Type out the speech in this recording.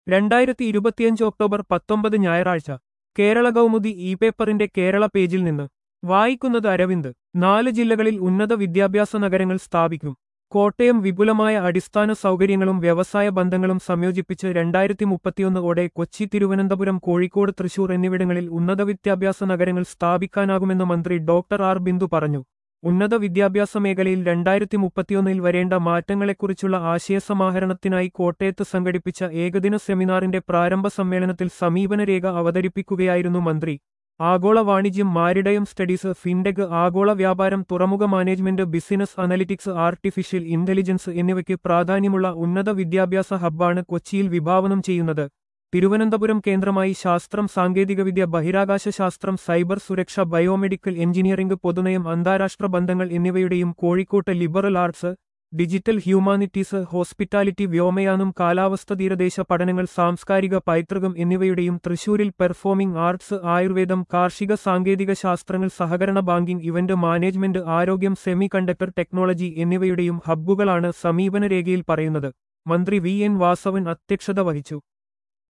രണ്ടായിരത്തി ഇരുപത്തിയഞ്ച് ഒക്ടോബർ പത്തൊമ്പത് ഞായറാഴ്ച കേരള കൗമുദി ഇ പേപ്പറിന്റെ കേരള പേജിൽ നിന്ന് വായിക്കുന്നത് അരവിന്ദ് നാല് ജില്ലകളിൽ ഉന്നത വിദ്യാഭ്യാസ നഗരങ്ങൾ സ്ഥാപിക്കും കോട്ടയം വിപുലമായ അടിസ്ഥാന സൗകര്യങ്ങളും വ്യവസായ ബന്ധങ്ങളും സംയോജിപ്പിച്ച് രണ്ടായിരത്തി മുപ്പത്തിയൊന്ന് ഓടെ കൊച്ചി തിരുവനന്തപുരം കോഴിക്കോട് തൃശൂർ എന്നിവിടങ്ങളിൽ ഉന്നത വിദ്യാഭ്യാസ നഗരങ്ങൾ സ്ഥാപിക്കാനാകുമെന്ന് മന്ത്രി ഡോക്ടർ ആർ ബിന്ദു പറഞ്ഞു ഉന്നത വിദ്യാഭ്യാസ മേഖലയിൽ രണ്ടായിരത്തി മുപ്പത്തിയൊന്നിൽ വരേണ്ട മാറ്റങ്ങളെക്കുറിച്ചുള്ള ആശയസമാഹരണത്തിനായി കോട്ടയത്ത് സംഘടിപ്പിച്ച ഏകദിന സെമിനാറിന്റെ പ്രാരംഭ സമ്മേളനത്തിൽ സമീപനരേഖ അവതരിപ്പിക്കുകയായിരുന്നു മന്ത്രി ആഗോള വാണിജ്യം മാരിടയം സ്റ്റഡീസ് ഫിൻടെക് ആഗോള വ്യാപാരം തുറമുഖ management business analytics artificial intelligence എന്നിവയ്ക്ക് പ്രാധാന്യമുള്ള ഉന്നത വിദ്യാഭ്യാസ ഹബ്ബാണ് കൊച്ചിയിൽ വിഭാവനം ചെയ്യുന്നത് തിരുവനന്തപുരം കേന്ദ്രമായി ശാസ്ത്രം സാങ്കേതികവിദ്യ ബഹിരാകാശ ശാസ്ത്രം സൈബർ സുരക്ഷ ബയോമെഡിക്കൽ എഞ്ചിനീയറിംഗ് പൊതുനയം അന്താരാഷ്ട്ര ബന്ധങ്ങൾ എന്നിവയുടെയും കോഴിക്കോട്ട് liberal arts digital humanities hospitality വ്യോമയാനം കാലാവസ്ഥ തീരദേശ പഠനങ്ങൾ സാംസ്കാരിക പൈതൃകം എന്നിവയുടെയും തൃശൂരിൽ പെർഫോമിംഗ് ആർട്സ് ആയുർവേദം കാർഷിക സാങ്കേതിക ശാസ്ത്രങ്ങൾ സഹകരണ ബാങ്കിംഗ് ഇവന്റ് മാനേജ്മെന്റ് ആരോഗ്യം സെമി കണ്ടക്ടർ ടെക്നോളജി എന്നിവയുടെയും ഹബ്ബുകളാണ് സമീപനരേഖയിൽ പറയുന്നത് മന്ത്രി വി എൻ വാസവൻ അധ്യക്ഷത വഹിച്ചു